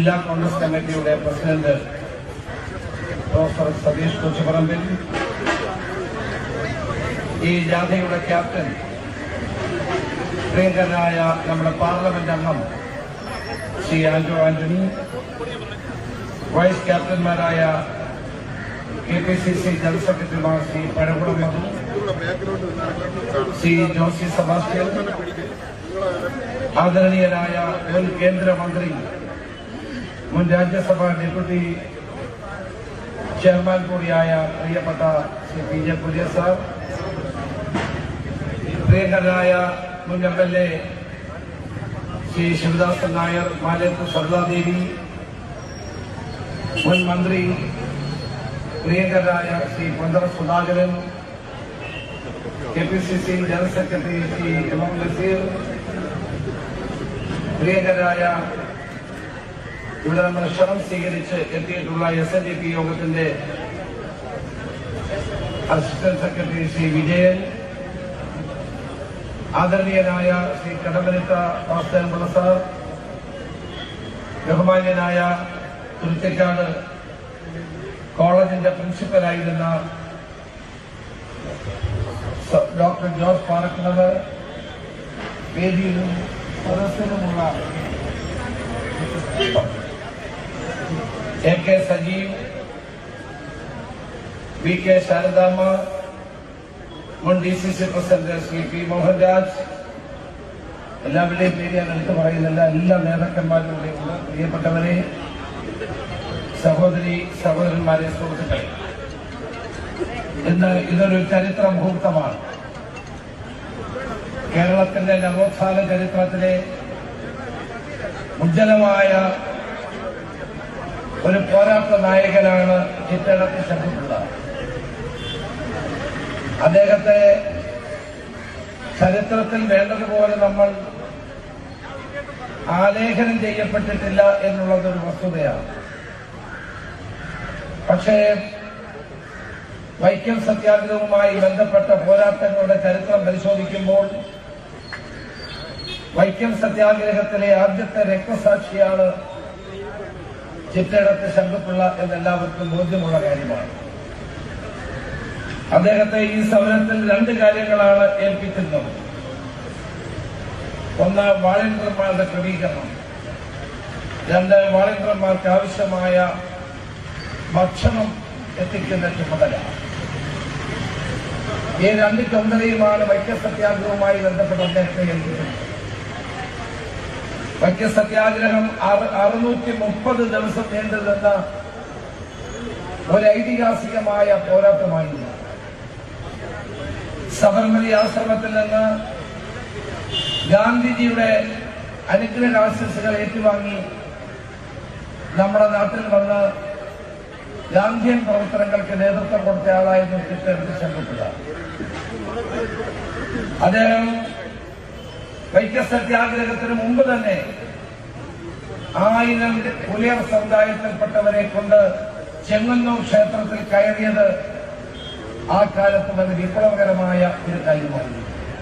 ജില്ലാ കോൺഗ്രസ് കമ്മിറ്റിയുടെ president professor Satheesh Kochuparambil ഈ ജാഥയുടെ ക്യാപ്റ്റൻ പ്രിയങ്കരനായ നമ്മുടെ പാർലമെന്റ് അംഗം ശ്രീ ആന്റോ ആന്റണി വൈസ് ക്യാപ്റ്റന്മാരായ K P C C general സെക്രട്ടറിമാർ ശ്രീ പഴകുളം മധു ശ്രീ ജോസി സെബാസ്റ്റ്യൻ ആദരണീയനായ മുൻ കേന്ദ്രമന്ത്രി മുൻ രാജ്യസഭാ ഡെപ്യൂട്ടി ചെയർമാൻ കൂടിയായ പ്രിയപ്പെട്ട Shri P J Kurian sir പ്രിയങ്കരനായ മുൻ M L A Shri Sivadasan Nair Maletthu Saraladevi മുൻ മന്ത്രി പ്രിയങ്കരനായ Shri Ponthara Sudhakaran K P C C general secretary Shri M M Naseer പ്രിയങ്കരായ ഇവിടെ നമ്മൾ ക്ഷണം സ്വീകരിച്ച് എത്തിയിട്ടുള്ള എസ് എൻ ഡി പി യോഗത്തിന്റെ അസിസ്റ്റന്റ് സെക്രട്ടറി ശ്രീ വിജയൻ ആദരണീയനായ ശ്രീ കടമനിട്ട വാസ്തവൻപിള്ള സാർ ബഹുമാന്യനായ തുരുത്തിക്കാട് കോളേജിന്റെ പ്രിൻസിപ്പലായിരുന്ന സ- ഡോക്ടർ ജോസ് പാറക്കുന്നത് വേദിയിലും സദസ്സിലുമുള്ള A K Sajeev V K Sharadamma മുൻ D C C president Shri P Mohanraj എല്ലാവരുടെയും പേര് ഞാൻ എടുത്തു പറയുന്നില്ല എല്ലാ നേതാക്കന്മാരും ഇവിടെയുണ്ട് പ്രിയപ്പെട്ടവരെ സഹോദരി സഹോദരന്മാരെ സുഹൃത്തുക്കളെ ഇന്ന് ഇതൊരു ചരിത്ര മുഹൂർത്തമാണ് കേരളത്തിന്റെ നവോത്ഥാന ചരിത്രത്തിലെ ഉജ്ജ്വലമായ ഒരു പോരാട്ട നായകനാണ് ചിറ്റടത്ത് ശബ്ദപിള്ള അദ്ദേഹത്തെ ചരിത്രത്തിൽ വേണ്ടതുപോലെ നമ്മൾ ആലേഖനം ചെയ്യപ്പെട്ടിട്ടില്ല എന്നുള്ളതൊരു വസ്തുതയാണ് പക്ഷേ വൈക്കം സത്യാഗ്രഹവുമായി ബന്ധപ്പെട്ട പോരാട്ടങ്ങളുടെ ചരിത്രം പരിശോധിക്കുമ്പോൾ വൈക്കം സത്യാഗ്രഹത്തിലെ ആദ്യത്തെ രക്തസാക്ഷിയാണ് ചിറ്റടത്ത് ശങ്കുപിള്ള എന്നെല്ലാവർക്കും ബോധ്യമുള്ള കാര്യമാണ് അദ്ദേഹത്തെ ഈ സമരത്തിൽ രണ്ട് കാര്യങ്ങളാണ് ഏൽപ്പിക്കുന്നത് ഒന്ന് വാളണ്ടിയർമാരുടെ ക്രമീകരണം രണ്ട് വാളണ്ടിയർമാർക്ക് ആവശ്യമായ ഭക്ഷണം എത്തിക്കുന്ന ചുമതല ഈ രണ്ട് ചുമതലയുമാണ് വൈക്ക സത്യാഗ്രഹവുമായി ബന്ധപ്പെട്ട് അദ്ദേഹത്തെ ഏൽപ്പിക്കുന്നത് വൈക്ക സത്യാഗ്രഹം അറു- അറുന്നൂറ്റി മുപ്പത് ദിവസം നീണ്ടു നിന്ന ഒരു ഐതിഹാസികമായ പോരാട്ടമായിരുന്നു സബർമതി ആശ്രമത്തിൽ നിന്ന് ഗാന്ധിജിയുടെ അനുഗ്രഹ ആശംസകൾ ഏറ്റുവാങ്ങി നമ്മുടെ നാട്ടിൽ വന്ന് ഗാന്ധിയൻ പ്രവർത്തനങ്ങൾക്ക് നേതൃത്വം കൊടുത്ത ആളായിരുന്നു ചിറ്റെടുത്ത് ശങ്കുപിള്ള അദ്ദേഹം വൈക്ക സത്യാഗ്രഹത്തിന് മുമ്പ് തന്നെ ആയിരം പുലിയർ സമുദായത്തിൽപ്പെട്ടവരെ കൊണ്ട് ചെങ്ങന്നൂർ ക്ഷേത്രത്തിൽ കയറിയത് ആ കാലത്ത് അത് വിപ്ലവകരമായ ഒരു കാര്യമായിരുന്നു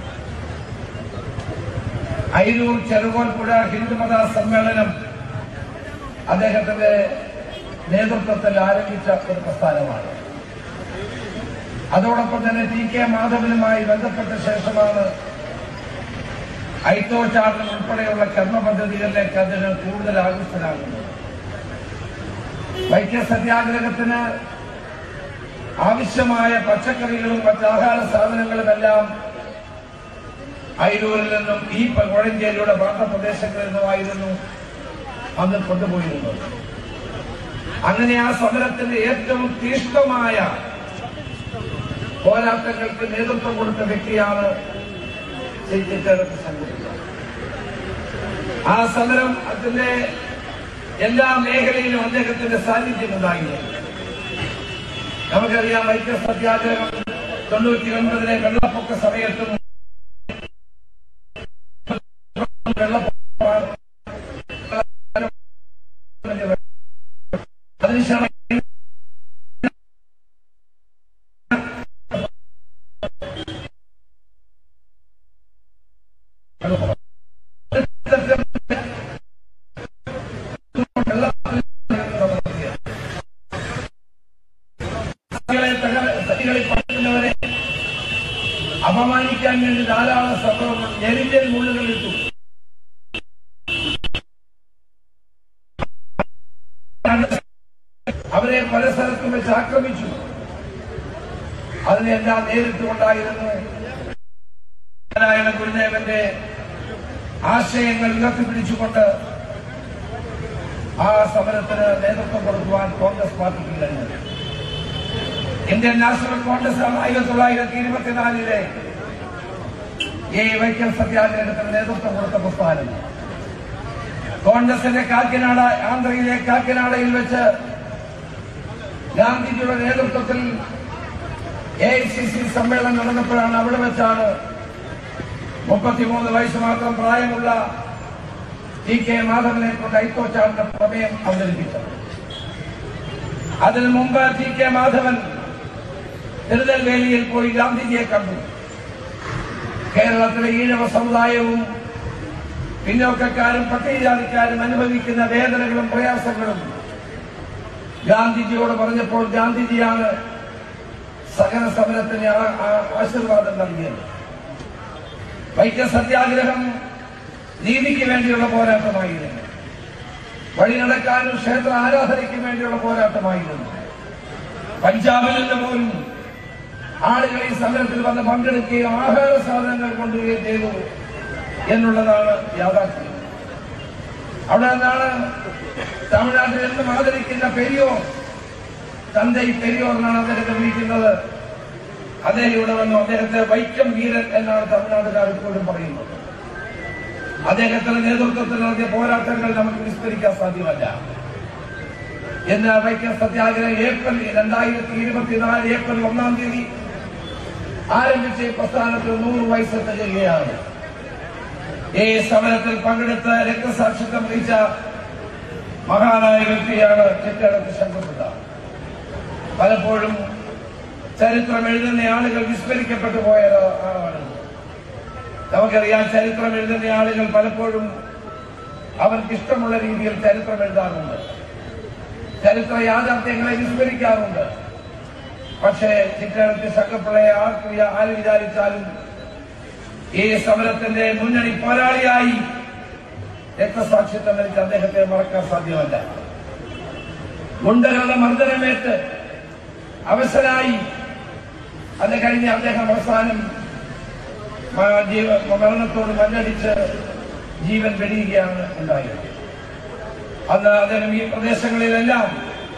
അയിരൂർ ചെറുകോൽപ്പുഴ ഹിന്ദുമത സമ്മേളനം അദ്ദേഹത്തിന്റെ നേതൃത്വത്തിൽ ആരംഭിച്ച ഒരു പ്രസ്ഥാനമാണ് അതോടൊപ്പം തന്നെ ടി കെ മാധവനുമായി ബന്ധപ്പെട്ട ശേഷമാണ് ഐത്തോ ചാർട്ടർ ഉൾപ്പെടെയുള്ള കർമ്മ പദ്ധതികളിലേക്ക് അദ്ദേഹം കൂടുതൽ ആകൃഷ്ടനാകുന്നത് വൈക്യ സത്യാഗ്രഹത്തിന് ആവശ്യമായ പച്ചക്കറികളും മറ്റ് ആഹാര സാധനങ്ങളുമെല്ലാം അയിരൂരിൽ നിന്നും ഈ കോഴഞ്ചേരിയുടെ പ്രാന്തപ്രദേശങ്ങളിൽ നിന്നുമായിരുന്നു അന്ന് കൊണ്ടുപോയിരുന്നത് അങ്ങനെ ആ സമരത്തിന്റെ ഏറ്റവും തീഷ്ണമായ പോരാട്ടങ്ങൾക്ക് നേതൃത്വം കൊടുത്ത വ്യക്തിയാണ് ശ്രീ ചിറ്റേടത്ത് സംഘടിപ്പിച്ചത് ആ സമരം അതിന്റെ എല്ലാ മേഖലയിലും അദ്ദേഹത്തിന്റെ സാന്നിധ്യം ഉണ്ടായിരുന്നു നമുക്കറിയാം വൈക്കം സത്യാഗ്രഹം തൊണ്ണൂറ്റി ഒൻപതിലെ വെള്ളപ്പൊക്ക സമയത്തും വെള്ളപ്പൊക്ക അതിനുശേഷം ചെയ്യാൻ വേണ്ടി ധാരാളം സംഭവങ്ങൾ ഞെരിഞ്ഞൽ മുള്ളുകൾ ഇട്ടു അവരെ പല സ്ഥലത്തും വെച്ച് ആക്രമിച്ചു അതിനെല്ലാം നേരിട്ടുകൊണ്ടായിരുന്നു നാരായണ ഗുരുദേവന്റെ ആശയങ്ങൾ ഉയർത്തിപ്പിടിച്ചുകൊണ്ട് ആ സമരത്തിന് നേതൃത്വം കൊടുക്കുവാൻ കോൺഗ്രസ് പാർട്ടിക്ക് കഴിഞ്ഞത് ഇന്ത്യൻ നാഷണൽ കോൺഗ്രസ് ആയിരത്തി തൊള്ളായിരത്തി ഇരുപത്തിനാലിലെ ഈ വൈക്കം സത്യാഗ്രഹത്തിന് നേതൃത്വം കൊടുത്ത പ്രസ്ഥാനം കോൺഗ്രസിന്റെ കാക്കിനാട ആന്ധ്രയിലെ കാക്കിനാടയിൽ വെച്ച് ഗാന്ധിജിയുടെ നേതൃത്വത്തിൽ എ ഐ സി സി സമ്മേളനം നടന്നപ്പോഴാണ് അവിടെ വെച്ചാണ് മുപ്പത്തിമൂന്ന് വയസ്സ് മാത്രം പ്രായമുള്ള ടി കെ മാധവനെ കൊണ്ട് ഐത്തോച്ചാറിന്റെ പ്രമേയം അവതരിപ്പിച്ചത് അതിനു മുമ്പ് ടി കെ മാധവൻ തിരുനെൽവേലിയിൽ പോയി ഗാന്ധിജിയെ കണ്ടു കേരളത്തിലെ ഈഴവ സമുദായവും പിന്നോക്കക്കാരും പട്ടികജാതിക്കാരും അനുഭവിക്കുന്ന വേദനകളും പ്രയാസങ്ങളും ഗാന്ധിജിയോട് പറഞ്ഞപ്പോൾ ഗാന്ധിജിയാണ് സഹന സമരത്തിന് ആ- ആ- ആശീർവാദം നൽകിയത് വൈക്കം സത്യാഗ്രഹം നീതിക്ക് വേണ്ടിയുള്ള പോരാട്ടമായിരുന്നു വഴി നടക്കാനും ക്ഷേത്ര ആരാധനയ്ക്ക് വേണ്ടിയുള്ള പോരാട്ടമായിരുന്നു പഞ്ചാബിൽ നിന്ന് പോലും ആളുകൾ ഈ സമരത്തിൽ വന്ന് പങ്കെടുക്കുകയും ആഹാര സാധനങ്ങൾ കൊണ്ടുവരികയും ചെയ്തു എന്നുള്ളതാണ് യാഥാർത്ഥ്യം അവിടെ നിന്നാണ് തമിഴ്നാട്ടിൽ നിന്നും ആദരിക്കുന്ന പെരിയോർ തന്തൈ പെരിയോർ എന്നാണ് അദ്ദേഹത്തെ വിളിക്കുന്നത് അദ്ദേഹം ഇവിടെ വന്നു അദ്ദേഹത്തെ വൈക്കം വീരൻ എന്നാണ് തമിഴ്നാട്ടുകാർ ഇപ്പോഴും പറയുന്നത് അദ്ദേഹത്തിന്റെ നേതൃത്വത്തിൽ നടത്തിയ പോരാട്ടങ്ങൾ നമുക്ക് വിസ്തരിക്കാൻ സാധ്യമല്ല എന്ന് വൈക്കം സത്യാഗ്രഹം ഏപ്രിൽ രണ്ടായിരത്തി ഇരുപത്തിനാല് ഏപ്രിൽ ഒന്നാം തീയതി ആരംഭിച്ച ഈ പ്രസ്ഥാനത്തിൽ നൂറ് വയസ്സ് തികയുകയാണ് ഈ സമരത്തിൽ പങ്കെടുത്ത് രക്തസാക്ഷിത്വം വഹിച്ച മഹാനായ വ്യക്തിയാണ് ചിറ്റടത്ത് ശങ്കർപിള്ള പലപ്പോഴും ചരിത്രം എഴുതുന്ന ആളുകൾ വിസ്മരിക്കപ്പെട്ടു പോയ ആളാണ് നമുക്കറിയാം ചരിത്രം എഴുതുന്ന ആളുകൾ പലപ്പോഴും അവർക്ക് ഇഷ്ടമുള്ള രീതിയിൽ ചരിത്രം എഴുതാറുണ്ട് ചരിത്ര യാഥാർത്ഥ്യങ്ങളെ വിസ്മരിക്കാറുണ്ട് പക്ഷേ ചിറ്റടത്ത് ശങ്കർപിള്ളയെ ആർക്ക് വിചാ- ആര് വിചാരിച്ചാലും ഈ സമരത്തിന്റെ മുന്നണി പോരാളിയായി രക്തസാക്ഷിത്വം വരിച്ച അദ്ദേഹത്തെ മറക്കാൻ സാധ്യമല്ല ഗുണ്ടകളുടെ മർദ്ദനമേറ്റ് അവശനായി അത് കഴിഞ്ഞ് അദ്ദേഹം അവസാനം മ- ജീവ- മരണത്തോട് മല്ലടിച്ച് ജീവൻ വെടിയുകയാണ് ഉണ്ടായത് അന്ന് അദ്ദേഹം ഈ പ്രദേശങ്ങളിലെല്ലാം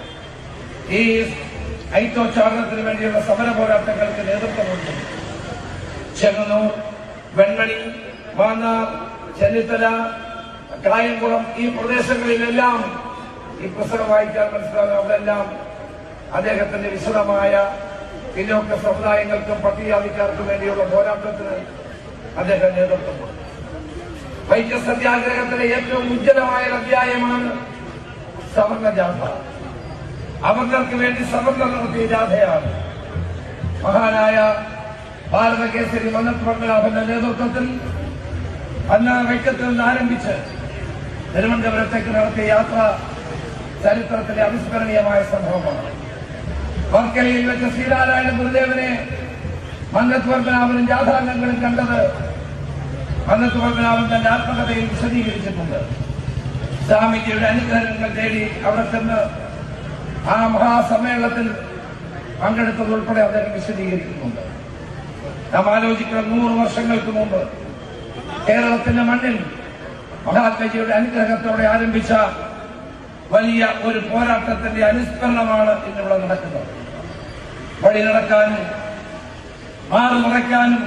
ഈ ഐത്തോച്ചാരണത്തിന് വേണ്ടിയുള്ള സമര പോരാട്ടങ്ങൾക്ക് നേതൃത്വം കൊടുത്തു ചെങ്ങന്നൂർ വെണ്ണണി മാന്നാർ ചെന്നിത്തല കായംകുളം ഈ പ്രദേശങ്ങളിലെല്ലാം ഈ പുസ്തകം വായിക്കാൻ മനസ്സിലാകും അവിടെല്ലാം അദ്ദേഹത്തിന്റെ വിശദമായ പിന്നോക്ക സമുദായങ്ങൾക്കും പട്ടികജാതിക്കാർക്കും വേണ്ടിയുള്ള പോരാട്ടത്തിന് അദ്ദേഹം നേതൃത്വം കൊടുത്തു വൈദ്യ സത്യാഗ്രഹത്തിലെ ഏറ്റവും ഉജ്ജ്വലമായ ഒരു അധ്യായമാണ് സവർണ ജാഥ അവർണർക്ക് വേണ്ടി സവർണർ നടത്തിയ ജാഥയാണ് മഹാനായ ഭാരതകേസരി മന്നത്ത് പത്മനാഭന്റെ നേതൃത്വത്തിൽ അന്ന് വൈക്കത്തിൽ നിന്ന് ആരംഭിച്ച് തിരുവനന്തപുരത്തേക്ക് നടത്തിയ യാത്ര ചരിത്രത്തിലെ അവിസ്മരണീയമായ സംഭവമാണ് വർക്കലയിൽ വെച്ച് ശ്രീനാരായണ ഗുരുദേവനെ മന്നത്ത് പത്മനാഭനും ജാഥാംഗങ്ങളും കണ്ടത് മന്നത്ത് പത്മനാഭൻ തന്റെ ആത്മകഥയിൽ വിശദീകരിച്ചിട്ടുണ്ട് സ്വാമിജിയുടെ അനുഗ്രഹങ്ങൾ തേടി അവിടെ ചെന്ന് ആ മഹാസമ്മേളനത്തിൽ പങ്കെടുത്തതുൾപ്പെടെ അദ്ദേഹം വിശദീകരിക്കുന്നുണ്ട് നാം ആലോചിക്കണം നൂറ് വർഷങ്ങൾക്ക് മുമ്പ് കേരളത്തിന്റെ മണ്ണിൽ മഹാത്മജിയുടെ അനുഗ്രഹത്തോടെ ആരംഭിച്ച വലിയ ഒരു പോരാട്ടത്തിന്റെ അനുസ്മരണമാണ് ഇന്നിവിടെ നടക്കുന്നത് വഴി നടക്കാനും മാറുമറയ്ക്കാനും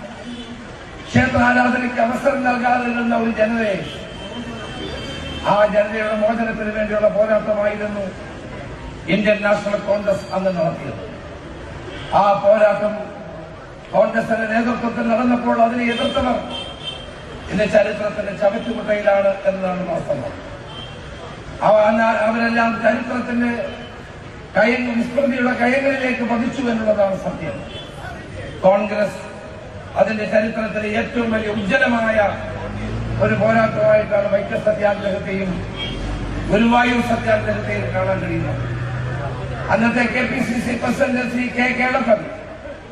ക്ഷേത്രാരാധനയ്ക്ക് അവസരം നൽകാതിരുന്ന ഒരു ജനതയെ ആ ജനതയുടെ മോചനത്തിന് വേണ്ടിയുള്ള പോരാട്ടമായിരുന്നു ഇന്ത്യൻ നാഷണൽ കോൺഗ്രസ് അന്ന് നടത്തിയത് ആ പോരാട്ടം കോൺഗ്രസിന്റെ നേതൃത്വത്തിൽ നടന്നപ്പോൾ അതിനെ എതിർത്തവർ ഇന്ന് ചരിത്രത്തിന്റെ ചവറ്റുകുട്ടയിലാണ് എന്നതാണ് വാസ്തവം അവ അന്ന- അവരെല്ലാം ചരിത്രത്തിന്റെ കയങ്ങൾ വിസ്മൃതിയുടെ കയങ്ങളിലേക്ക് പതിച്ചു എന്നുള്ളതാണ് സത്യം കോൺഗ്രസ് അതിന്റെ ചരിത്രത്തിലെ ഏറ്റവും വലിയ ഉജ്ജ്വലമായ ഒരു പോരാട്ടമായിട്ടാണ് വൈക്കം സത്യാഗ്രഹത്തെയും ഗുരുവായൂർ സത്യാഗ്രഹത്തെയും കാണാൻ കഴിയുന്നത് അന്നത്തെ K P C C president Shri K Kelappan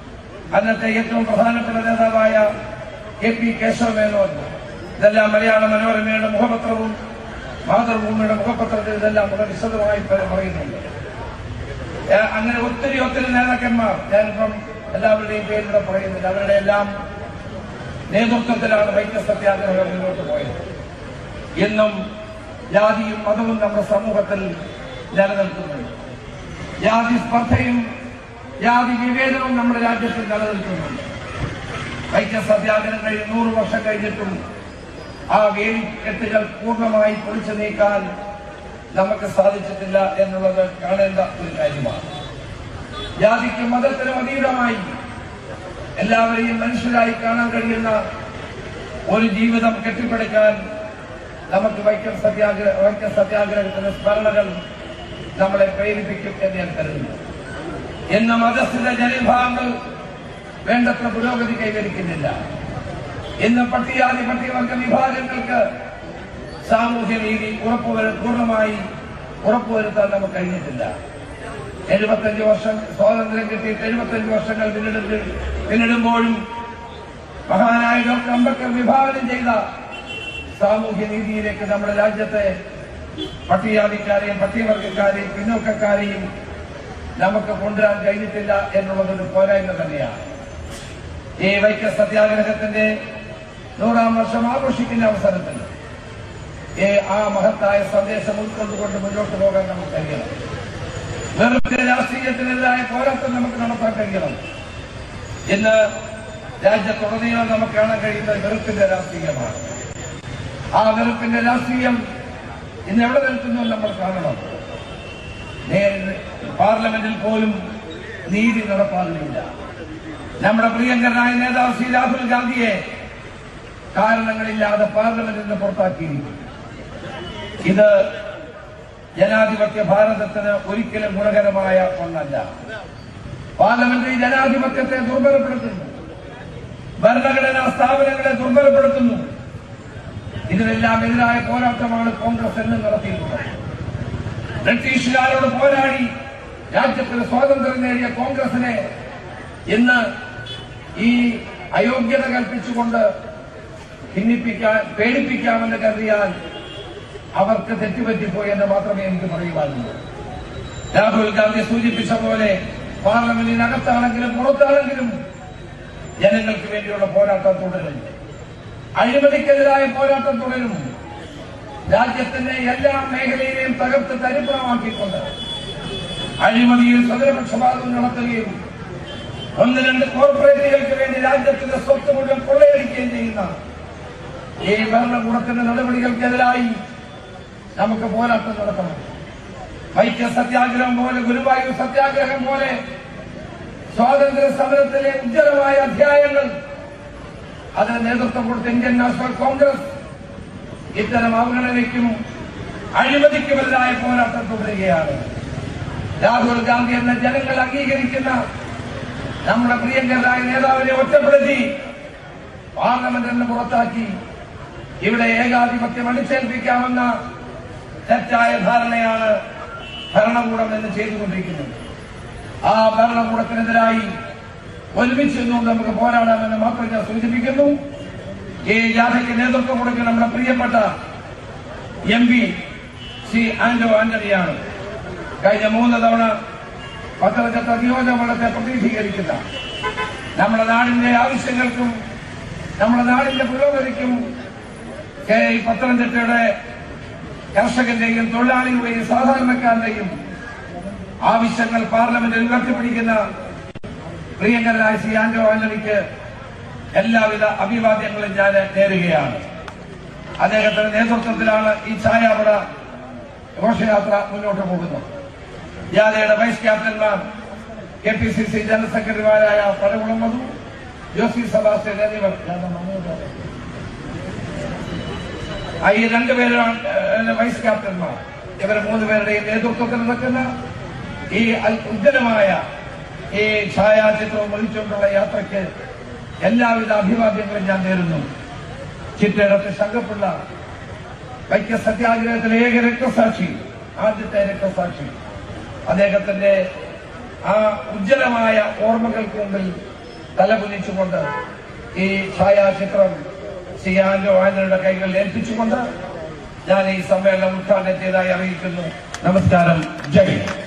അന്നത്തെ ഏറ്റവും പ്രധാനപ്പെട്ട നേതാവായ കെ പി കേശവമേനോൻ ഇതെല്ലാം മലയാള മനോരമയുടെ മുഖപത്രവും മാതൃഭൂമിയുടെ മുഖപത്രത്തിൽ ഇതെല്ലാം വളരെ വിശദമായി പ- പറയുന്നുണ്ട് ഏ, അങ്ങനെ ഒത്തിരി ഒത്തിരി നേതാക്കന്മാർ ഞാനിപ്പം എല്ലാവരുടെയും പേരിലൂടെ പറയുന്നില്ല അവരുടെ എല്ലാം നേതൃത്വത്തിലാണ് വൈദ്യ സത്യാഗ്രഹം മുന്നോട്ട് പോയത് ഇന്നും ജാതിയും മതവും നമ്മുടെ സമൂഹത്തിൽ നിലനിൽക്കുന്നുണ്ട് ജാതി സ്പർദ്ധയും ജാതി വിവേചനവും നമ്മുടെ രാജ്യത്തിൽ നിലനിൽക്കുന്നുണ്ട് വൈദ്യ സത്യാഗ്രഹം കഴിഞ്ഞ് നൂറ് വർഷം കഴിഞ്ഞിട്ടും ആ വേലിക്കെട്ടുകൾ പൂർണ്ണമായി പൊളിച്ചു നീക്കാൻ നമുക്ക് സാധിച്ചിട്ടില്ല എന്നുള്ളത് കാണേണ്ട ഒരു കാര്യമാണ് ജാതിക്കും മതത്തിനും അതീതമായി എല്ലാവരെയും മനുഷ്യരായി കാണാൻ കഴിയുന്ന ഒരു ജീവിതം കെട്ടിപ്പടുക്കാൻ നമുക്ക് വൈക്കം സത്യാഗ്രഹ വൈക്കം സത്യാഗ്രഹത്തിന്റെ സ്മരണകൾ നമ്മളെ പ്രേരിപ്പിക്കും എന്ന് ഞാൻ കരുതുന്നു ഇന്ന് മതസ്ഥിത ജനവിഭാഗങ്ങൾ വേണ്ടത്ര പുരോഗതി കൈവരിക്കുന്നില്ല ഇന്ന് പട്ടികജാതി പട്ടികവർഗ വിഭാഗങ്ങൾക്ക് സാമൂഹ്യ നീതി ഉറപ്പുവരു പൂർണ്ണമായി ഉറപ്പുവരുത്താൻ നമുക്ക് കഴിഞ്ഞിട്ടില്ല എഴുപത്തഞ്ച് വർഷം സ്വാതന്ത്ര്യം കിട്ടിയിട്ട് എഴുപത്തഞ്ച് വർഷങ്ങൾ പിന്നിടുമ്പോൾ പിന്നിടുമ്പോഴും മഹാനായ ഡോക്ടർ അംബേദ്കർ വിഭാവനം ചെയ്ത സാമൂഹ്യ നീതിയിലേക്ക് നമ്മുടെ രാജ്യത്തെ പട്ടികജാതിക്കാരെയും പട്ടികവർഗക്കാരെയും പിന്നോക്കക്കാരെയും നമുക്ക് കൊണ്ടുവരാൻ കഴിഞ്ഞിട്ടില്ല എന്നുള്ളതൊരു പോരായ്മ തന്നെയാണ് ഈ വൈക്ക സത്യാഗ്രഹത്തിന്റെ നൂറാം വർഷം ആഘോഷിക്കുന്ന അവസരത്തിൽ ഈ ആ മഹത്തായ സന്ദേശം ഉൾക്കൊണ്ടുകൊണ്ട് മുന്നോട്ട് പോകാൻ നമുക്ക് കഴിയണം വെറുതെ രാഷ്ട്രീയത്തിനെതിരായ പോരാട്ടം നമുക്ക് നടത്താൻ കഴിയണം ഇന്ന് രാജ്യത്തുടനീളം നമുക്ക് കാണാൻ കഴിയുന്നത് വെറുപ്പിന്റെ രാഷ്ട്രീയമാണ് ആ വെറുപ്പിന്റെ രാഷ്ട്രീയം ഇന്ന് എവിടെ നിൽക്കുന്നു എന്ന് നമ്മൾ കാണണം നേ- പാർലമെന്റിൽ പോലും നീതി നടപ്പാകുന്നില്ല നമ്മുടെ പ്രിയങ്കരനായ നേതാവ് ശ്രീ രാഹുൽ ഗാന്ധിയെ കാരണങ്ങളില്ലാതെ പാർലമെന്റിൽ നിന്ന് പുറത്താക്കിയിരിക്കുന്നു ഇത് ജനാധിപത്യ ഭാരതത്തിന് ഒരിക്കലും ഗുണകരമായ ഒന്നല്ല പാർലമെന്ററി ജനാധിപത്യത്തെ ദുർബലപ്പെടുത്തുന്നു ഭരണഘടനാ സ്ഥാപനങ്ങളെ ദുർബലപ്പെടുത്തുന്നു ഇതിനെല്ലാം എതിരായ പോരാട്ടമാണ് കോൺഗ്രസ് എന്നും നടത്തിയിട്ടുള്ളത് ബ്രിട്ടീഷുകാരോട് പോരാടി രാജ്യത്തിന് സ്വാതന്ത്ര്യം നേടിയ കോൺഗ്രസിനെ ഇന്ന് ഈ അയോഗ്യത കൽപ്പിച്ചുകൊണ്ട് ഭിന്നിപ്പിക്കാൻ പേടിപ്പിക്കാമെന്ന് കരുതിയാൽ അവർക്ക് തെറ്റുപറ്റിപ്പോയി എന്ന് മാത്രമേ എനിക്ക് പറയുവാനുള്ളൂ രാഹുൽ ഗാന്ധി സൂചിപ്പിച്ച പോലെ പാർലമെന്റിനകത്താണെങ്കിലും പുറത്താണെങ്കിലും ജനങ്ങൾക്ക് വേണ്ടിയുള്ള പോരാട്ടം തുടരും അഴിമതിക്കെതിരായ പോരാട്ടം തുടരും രാജ്യത്തിന്റെ എല്ലാ മേഖലയിലെയും തകർത്ത് തരിപ്പണമാക്കിക്കൊണ്ട് അഴിമതിയിൽ സ്വതന്ത്രപക്ഷപാതം നടത്തുകയും ഒന്ന് രണ്ട് കോർപ്പറേറ്റുകൾക്ക് വേണ്ടി രാജ്യത്തിന്റെ സ്വത്ത് മുഴുവൻ കൊള്ളയടിക്കുകയും ചെയ്യുന്ന ഈ ഭരണകൂടത്തിന്റെ നടപടികൾക്കെതിരായി നമുക്ക് പോരാട്ടം നടത്തണം വൈക്യ സത്യാഗ്രഹം പോലെ ഗുരുവായൂർ സത്യാഗ്രഹം പോലെ സ്വാതന്ത്ര്യ സമരത്തിലെ ഉജ്ജ്വലമായ അധ്യായങ്ങൾ അതിന് നേതൃത്വം കൊടുത്ത ഇന്ത്യൻ നാഷണൽ കോൺഗ്രസ് ഇത്തരം അവഗണനയ്ക്കും അഴിമതിക്കുമെതിരായ പോരാട്ടം തുടരുകയാണ് രാഹുൽ ഗാന്ധി എന്ന ജനങ്ങൾ അംഗീകരിക്കുന്ന നമ്മുടെ പ്രിയങ്കരായ നേതാവിനെ ഒറ്റപ്പെടുത്തി പാർലമെന്റിൽ നിന്ന് പുറത്താക്കി ഇവിടെ ഏകാധിപത്യം അടിച്ചേൽപ്പിക്കാമെന്ന തെറ്റായ ധാരണയാണ് ഭരണകൂടം എന്ന് ചെയ്തുകൊണ്ടിരിക്കുന്നത് ആ ഭരണകൂടത്തിനെതിരായി ഒരുമിച്ച് നിന്നുകൊണ്ട് നമുക്ക് പോരാടാമെന്ന് മാത്രം ഞാൻ സൂചിപ്പിക്കുന്നു ഈ ജാഥയ്ക്ക് നേതൃത്വം കൊടുക്കുന്ന നമ്മുടെ പ്രിയപ്പെട്ട എം പി ശ്രീ ആന്റോ ആന്റണിയാണ് കഴിഞ്ഞ മൂന്ന് തവണ പത്തനംതിട്ട നിയോജകമണ്ഡലത്തെ പ്രതിനിധീകരിക്കുന്ന നമ്മുടെ നാടിന്റെ ആവശ്യങ്ങൾക്കും നമ്മുടെ നാടിന്റെ പുരോഗതിക്കും കെ ഈ പത്തനംതിട്ടയുടെ കർഷകന്റെയും തൊഴിലാളികളുടെയും സാധാരണക്കാരുടെയും ആവശ്യങ്ങൾ പാർലമെന്റിൽ ഉയർത്തിപ്പിടിക്കുന്ന പ്രിയങ്കരനായ ശ്രീ ആന്റോ ആന്റണിക്ക് എല്ലാവിധ അഭിവാദ്യങ്ങളും ഞാൻ നേരുകയാണ് അദ്ദേഹത്തിന്റെ നേതൃത്വത്തിലാണ് ഈ ഛായാപട ഘോഷയാത്ര മുന്നോട്ട് പോകുന്നത് ജാഥയുടെ വൈസ് ക്യാപ്റ്റന്മാർ K P C C general സെക്രട്ടറിമാരായ പടകുളം മധു ജോസി സെബാസ്റ്റ്യൻ എന്നിവർ ഞാൻ അങ്ങോട്ട് ആ ഈ രണ്ടുപേരാണ് ഏഹ്, വൈസ് ക്യാപ്റ്റന്മാർ ഇവർ മൂന്ന് പേരുടെയും നേതൃത്വത്തിൽ നടക്കുന്ന ഈ അൽ- ഉജ്ജ്വലമായ ഈ ഛായാചിത്രവും വഹിച്ചുകൊണ്ടുള്ള യാത്രയ്ക്ക് എല്ലാവിധ അഭിവാദ്യങ്ങളും ഞാൻ നേരുന്നു ചിറ്റയിടത്ത് ശങ്കപ്പിള്ള വൈക്യ സത്യാഗ്രഹത്തിലെ ഏക രക്തസാക്ഷി ആദ്യത്തെ രക്തസാക്ഷി അദ്ദേഹത്തിന്റെ ആ ഉജ്ജ്വലമായ ഓർമ്മകൾക്ക് മുമ്പിൽ തലകുനിച്ചുകൊണ്ട് ഈ ഛായാചിത്രം സി ആൻഡോ ആന്റണിയുടെ കൈകളിൽ ഏൽപ്പിച്ചുകൊണ്ട് ഞാൻ ഈ സമ്മേളനം ഉദ്ഘാടനം ചെയ്തതായി അറിയിക്കുന്നു നമസ്കാരം ജയ് ഹിന്ദ്.